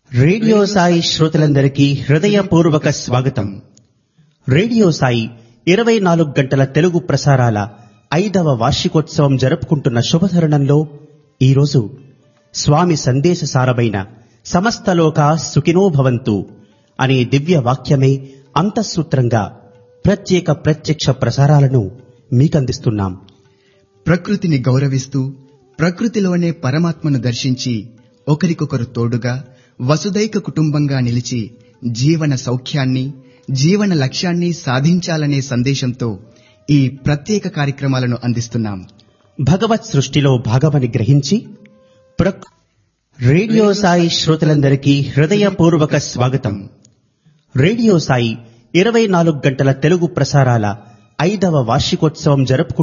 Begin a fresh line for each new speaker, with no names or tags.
radio Sai శ్రోతలందరికీ హృదయపూర్వక స్వాగతం రేడియో సాయి ఇరవై నాలుగు గంటల తెలుగు ప్రసారాల ఐదవ వార్షికోత్సవం జరుపుకుంటున్న శుభతరుణంలో ఈరోజు స్వామి సందేశ సారమైన సమస్త లోకా సుఖినో భవంతు అనే దివ్య వాక్యమే అంతఃసూత్రంగా ప్రత్యేక ప్రత్యక్ష ప్రసారాలను మీకందిస్తున్నాం
ప్రకృతిని గౌరవిస్తూ ప్రకృతిలోనే పరమాత్మను దర్శించి ఒకరికొకరు తోడుగా వసుదైక కుటుంబంగా నిలిచి జీవన సౌఖ్యాన్ని జీవన లక్ష్యాన్ని సాధించాలనే సందేశంతో ఈ ప్రత్యేక కార్యక్రమాలను అందిస్తున్నాం
భగవత్ సృష్టిలో భాగమని గ్రహించి ప్రక్ రేడియో సాయి శ్రోతలందరికీ హృదయపూర్వక స్వాగతం రేడియో సాయి ఇరవై నాలుగు గంటల తెలుగు ప్రసారాల ఐదవ వార్షికోత్సవం జరుపుకు